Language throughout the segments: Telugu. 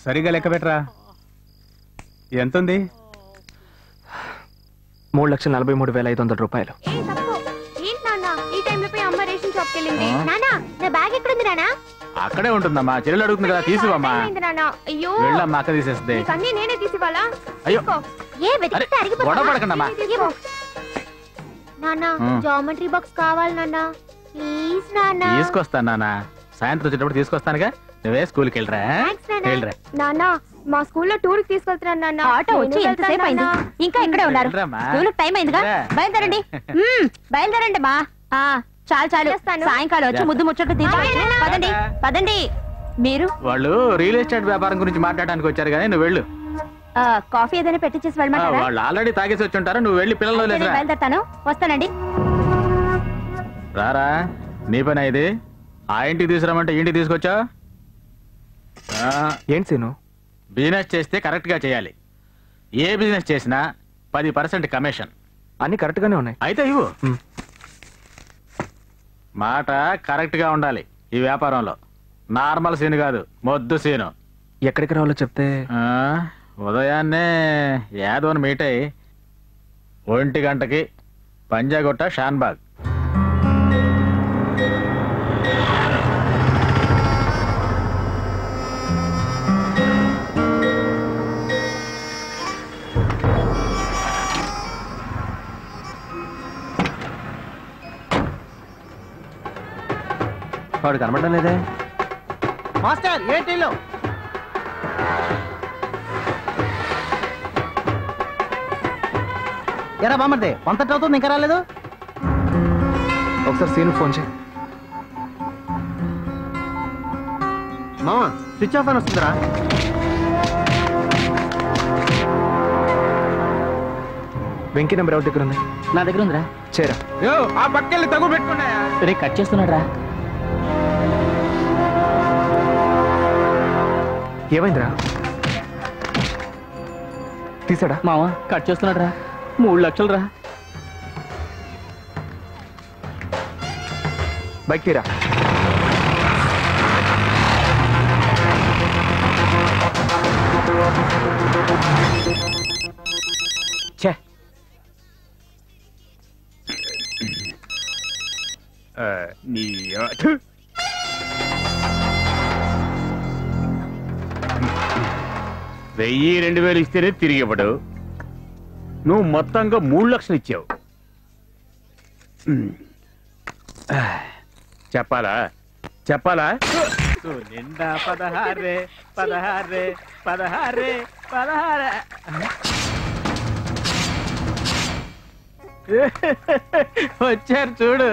సరిగా లెక్క పెట్టరా ఎంతుంది మూడు లక్షల నలభై మూడు వేల ఐదు వందల రూపాయలు ఏ తప్పు ఏంటి నాన్న ఈ టైంలో పోయి అమ్మ రేషన్ షాప్కి వెళ్ళింది నాన్న నా బ్యాగ్ ఎక్కడుంది నాన్న అక్కడే ఉంటుందమ్మా చెల్లెలు అడుగుతుంది కదా తీసువమ్మా ఏమైంది నాన్న అయ్యో వెళ్ళమ్మా అక్క తీసేస్తుంది నీకు అన్నీ నేనే తీసివ్వాలా అయ్యో. తీసుకో. ఏ వెతికితే అరే, గొడవ పడకండమ్మా. అరిగిపోతుందా? నాన్న ఉం. జామెట్రీ బాక్స్ కావాలి నాన్న ప్లీజ్ నాన్న తీసుకొస్తాను నాన్న సాయంత్రం వచ్చేటప్పుడు తీసుకొస్తానుగా నువ్వే స్కూల్కి వెళ్ళరా థాంక్స్ నాన్న. వెళ్ళరా నాన్న మా స్కూల్లో టూర్ కి తీసుకెళ్తున్నాను నాన్న ఆటో వచ్చి నేను ఎంతసేపు వెళ్తాను అయింది నాన్న. ఇంకా ఇక్కడే ఉన్నారు వెళ్ళరామ్మా. స్కూల్ టైం అయిందిగా రా. బయలుదేరండి మ్మ్, బయలుదేరండి మా ఆ చాలు చాలు చేస్తాను. సాయంకాలం వచ్చి ముద్దు ముచ్చట్లు తీసుకోవచ్చు బాయ్ నాన్న. పదండి పదండి మీరు వాళ్ళు రియల్ ఎస్టేట్ వ్యాపారం గురించి మాట్లాడడానికి వచ్చారు కానీ నువ్వు వెళ్ళు ఆ, కాఫీ ఏదైనా పెట్టించేసి ఆ, వెళ్ళమంటారా వాళ్ళు ఆల్రెడీ తాగేసి వచ్చి ఉంటారు నువ్వు వెళ్ళి పిల్లలు అయితే నేను వదిలేసిరా బయలుదేరతాను వస్తానండి రారా నీ పని ఇది ఆ ఇంటికి తీసుకురామంటే ఇంటికి తీసుకొచ్చా ఏంటి సీను బిజినెస్ చేస్తే కరెక్ట్ గా చేయాలి ఏ బిజినెస్ చేసినా పది పర్సెంట్ కమిషన్ అన్ని కరెక్ట్ గానే ఉన్నాయి అయితే ఇవ్వు మ్. మాట కరెక్ట్ గా ఉండాలి ఈ వ్యాపారంలో నార్మల్ సీన్ కాదు మొద్దు సీను ఎక్కడికి రావాలో చెప్తే ఆ, ఉదయాన్నే యాదవని మీట్ అయ్యి ఒంటి గంటకి పంజాగుట్ట షాన్బాగ్ వాడు కనబడడం లేదే మాస్టర్ ఏంటిలో ఎరా బామ్మర్ది వంతటి అవుతుంది ఇంకా రాలేదు ఒకసారి సీను ఫోన్ చేయి మామ స్విచ్ ఆఫ్ అని వస్తుందిరా వెంకీ నెంబర్ ఎవరి దగ్గర ఉంది నా దగ్గర ఉందిరా చేరా ఆ పక్కెళ్ళి తగు పెట్టుకున్నాయా రే కట్ చేస్తున్నాడు రా ఏమైందిరా తీసాడా మామ కట్ చేస్తున్నాడు రా మూడు లక్షలు రా బైక్ తీరా ఛే నీ వెయ్యి రెండు వేలు ఇస్తేనే తిరిగి ఇవ్వడు నువ్వు మొత్తంగా మూడు లక్షలు ఇచ్చావు ఆ, చెప్పాలా చెప్పాలా నిండా పదహారే పదహారే పదహారే పదహారే వచ్చారు చూడు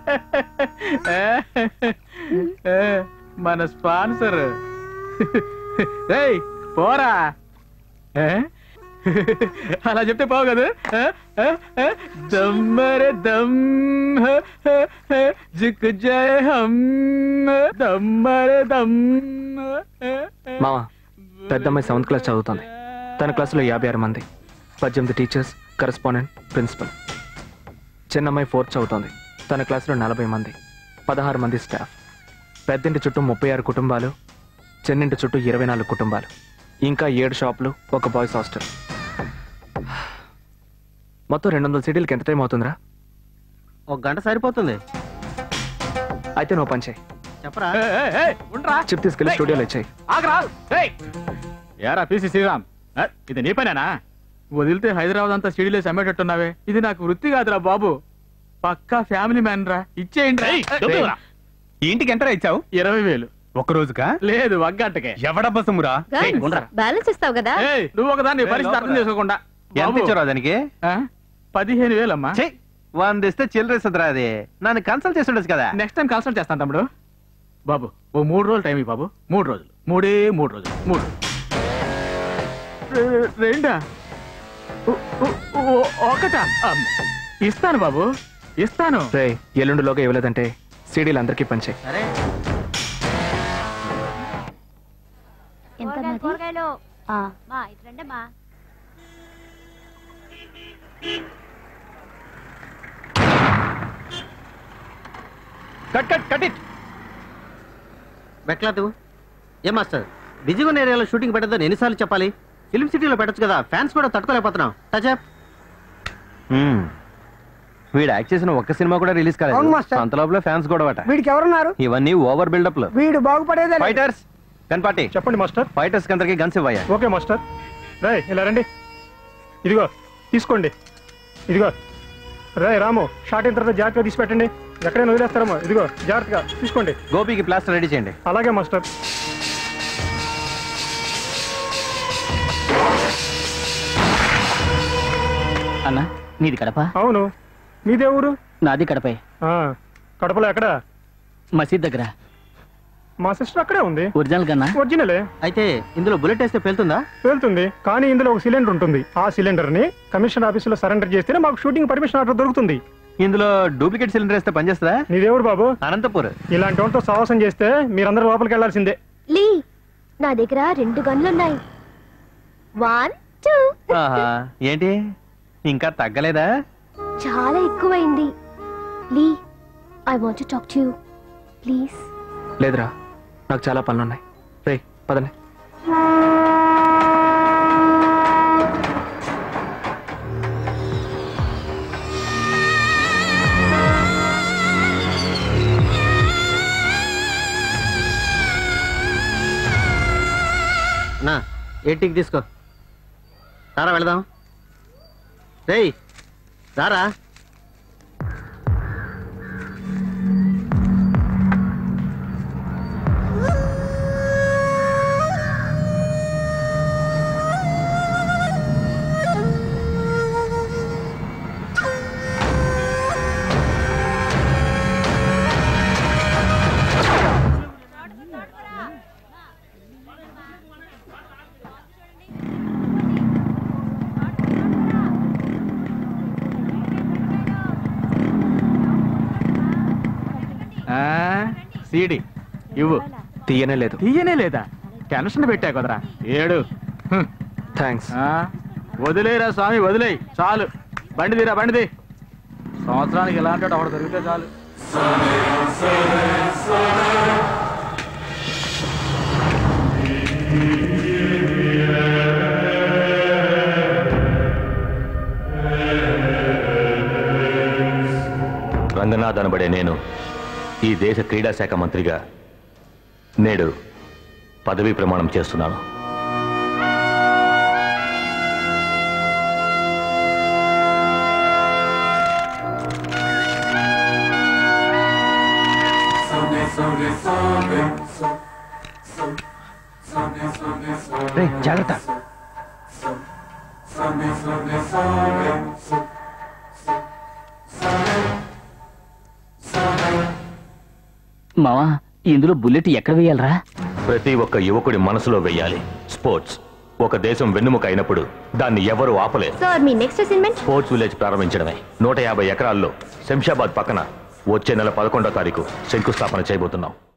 మన స్పాన్సర్ ఏయ్ పోరా ఏ? అలా చెప్తే పోవు కదా ఏ? ఏ? ఏ? దమ్మరే దమ్ హ, హ, హ, జిక్ జయ హమ్ దమ్మరే దమ్ హ, హ. మావా పెద్దమ్మాయి సెవెంత్ క్లాస్ చదువుతుంది తన క్లాసులో యాభై ఆరు మంది పద్దెనిమిది టీచర్స్ కరెస్పాండెంట్ ప్రిన్సిపల్ చిన్నమ్మాయి ఫోర్త్ చదువుతోంది తన క్లాసులో నలభై మంది పదహారు మంది స్టాఫ్ పెద్దింటి చుట్టూ ముప్పై ఆరు కుటుంబాలు చిన్నింటి చుట్టూ ఇరవై నాలుగు కుటుంబాలు ఇంకా ఏడు షాపులు ఒక బాయ్స్ హాస్టల్ మొత్తం రెండు వందల సీటీలకి ఎంత టైం అవుతుందిరా ఒక గంట సరిపోతుంది అయితే నువ్వు పని చేయి చెప్పరా ఏయ్, ఏయ్, ఏయ్, ఉండ్రా. చిప్ తీసుకెళ్లి ఏయ్, స్టూడియోలో ఇచ్చేయి ఆగరా ఏయ్. ఏరా పిసి శ్రీరామ్ ఏ, ఇది నీ పనేనా వదిలితే హైదరాబాద్ అంతా సిడీలో సమ్మేటట్టున్నావే ఇది నాకు వృత్తి కాదురా బాబు పక్కా ఫ్యామిలీ మ్యాన్ రా ఇచ్చేయండి రా. డబ్బులురా. ఇంటికి ఎంత ఇచ్చావు ఇరవై వేలు ఒక రోజుకా లేదు ఒగ్గంటకే ఎవడబ్బ సొమ్మురా Girls, ఉండరా. బ్యాలెన్స్ ఇస్తావు కదా ఏయ్, నువ్వు ఒకదాన్ని నీ పరిస్థితి అర్థం చేసుకోకుండా ఎంత బాబు, ఇచ్చారు దానికి ఆ? పదిహేను వేలమ్మా ఛీ, వంద ఇస్తే చిల్లరేస్తుందిరా అది నన్ను కన్సల్ట్ చేసి ఉండొచ్చు కదా నెక్స్ట్ టైం కన్సల్ట్ చేస్తాను తమ్ముడు బాబు ఓ మూడు రోజులు టైం ఇవ్వు బాబు మూడు రోజులు మూడే మూడు రోజులు మూడు రె- రెండా ఓ- ఓ- ఓ- ఒకటా అమ్, ఇస్తాను బాబు ఇస్తాను రే ఎల్లుండిలోగా ఇవ్వలేదంటే సీడీలు అందరికీ పంచాయి సరే ఎంత కూరగాయలు, మరి? కూరగాయలు ఆ, మా ఇటు రండమ్మా కట్ కట్ కట్ ఇట్ బెక్లాట్ ఏం మాస్టర్ బిజీగా ఉన్న ఏరియాలో షూటింగ్ పెట్టద్దని ఎన్నిసార్లు చెప్పాలి ఫిల్మ్ సిటీలో పెట్టొచ్చు కదా ఫ్యాన్స్ కూడా తట్టుకోలేకపోతున్నాం టచప్ మ్మ్. వీడు యాక్ట్ చేసిన ఒక్క సినిమా కూడా రిలీజ్ అవును కాలేదు మాస్టర్. అంత లోపల ఫ్యాన్స్ కూడా వీడికి ఎవరున్నారు ఇవన్నీ ఓవర్ బిల్డప్ లో వీడు బాగుపడేదే లేదు. ఫైటర్స్ గన్ పార్టీ చెప్పండి మాస్టర్ ఫైటర్స్ అందరికి గన్స్ ఇవ్వయ్యా ఓకే మాస్టర్ రాయ్ ఇలా రండి ఇదిగో తీసుకోండి ఇదిగో రాయ్ రాము షార్ట్ అయిన తర్వాత జాగ్రత్తగా తీసి పెట్టండి ఎక్కడైనా వదిలేస్తారమ్మో ఇదిగో జాగ్రత్తగా తీసుకోండి గోపికి ప్లాస్టర్ రెడీ చేయండి అలాగే మాస్టర్ అన్న నీది కడప అవును మీదే ఊరు నాది కడపే ఆ, కడపలో ఎక్కడ మసీద్ దగ్గర మా సిస్టర్ అక్కడే ఉంది ఒరిజినల్ కన్నా ఒరిజినలే అయితే ఇందులో బుల్లెట్ వేస్తే పెళ్తుందా వెళ్తుంది కానీ ఇందులో ఒక సిలిండర్ ఉంటుంది ఆ సిలిండర్ ని కమిషన్ ఆఫీసులో సరెండర్ చేస్తేనే మాకు షూటింగ్ పర్మిషన్ ఆర్డర్ దొరుకుతుంది ఇందులో డూప్లికేట్ సిలిండర్ వేస్తే పనిచేస్తుందా నీ దేవుడు బాబు అనంతపూర్ ఇలాంటి వాళ్ళతో సాహసం చేస్తే మీరందరూ లోపలికి వెళ్లాల్సిందే లీ నా దగ్గర రెండు గన్లున్నాయి వన్ టూ ఆహా, ఏంటి ఇంకా తగ్గలేదా చాలా ఎక్కువైంది Lee I want to talk to you please లేదురా నాకు చాలా పనులున్నాయి రే పదండి నా ఏటికి తీసుకో రారా వెళదాం రేయ్ రారా సీడి ఇవ్వు తీయనే లేదు తీయనే లేదా టెన్షన్ పెట్టా కదరా ఏడు హ్మ్. థ్యాంక్స్ ఆ, వదిలేరా స్వామి వదిలేయ్ చాలు బండి తీరా బండిది సంవత్సరానికి ఇలాంటి ఒకటి దొరికితే చాలు రంగనాథ్ అనబడే నేను ఈ దేశ క్రీడా శాఖ మంత్రిగా నేడు పదవీ ప్రమాణం చేస్తున్నాను రే జాగ్రత్త మావా ఇందులో బుల్లెట్ ఎక్కడ వేయాలరా ప్రతి ఒక్క యువకుడి మనసులో వెయ్యాలి స్పోర్ట్స్ ఒక దేశం వెన్నుముక అయినప్పుడు దాన్ని ఎవరు ఆపలేరు సార్ మీ నెక్స్ట్ అసైన్మెంట్ స్పోర్ట్స్ విలేజ్ ప్రారంభించడమే నూట యాభై ఎకరాల్లో శంషాబాద్ పక్కన వచ్చే నెల పదకొండో తారీఖు శంకుస్థాపన చేయబోతున్నాం